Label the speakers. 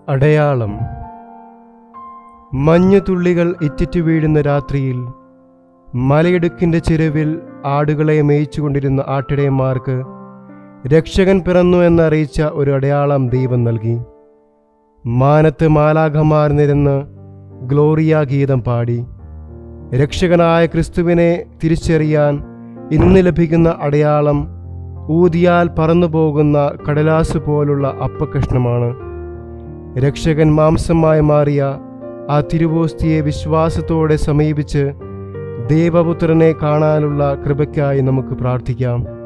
Speaker 1: അടയാളം മഞ്ഞുതുള്ളികൾ ഇറ്റിറ്റു വീഴുന്ന രാത്രിയിൽ മലയിടുക്കിൻ്റെ ചെരുവിൽ ആടുകളെ മേയിച്ചുകൊണ്ടിരുന്ന ആട്ടിടയന്മാർക്ക് രക്ഷകൻ പിറന്നു എന്നറിയിച്ച ഒരു അടയാളം ദൈവം നൽകി മാനത്ത് മാലാഖമാർ നിരന്ന് ഗ്ലോറിയ ഗീതം പാടി രക്ഷകനായ ക്രിസ്തുവിനെ തിരിച്ചറിയാൻ ഇന്ന് ലഭിക്കുന്ന അടയാളം ഊതിയാൽ പറന്നു പോകുന്ന കടലാസ് പോലുള്ള അപ്പകഷ്ണമാണ് രക്ഷകൻ മാംസമായി മാറിയ ആ തിരുവോസ്തിയെ വിശ്വാസത്തോടെ സമീപിച്ച് ദേവപുത്രനെ കാണാനുള്ള കൃപയ്ക്കായി നമുക്ക് പ്രാർത്ഥിക്കാം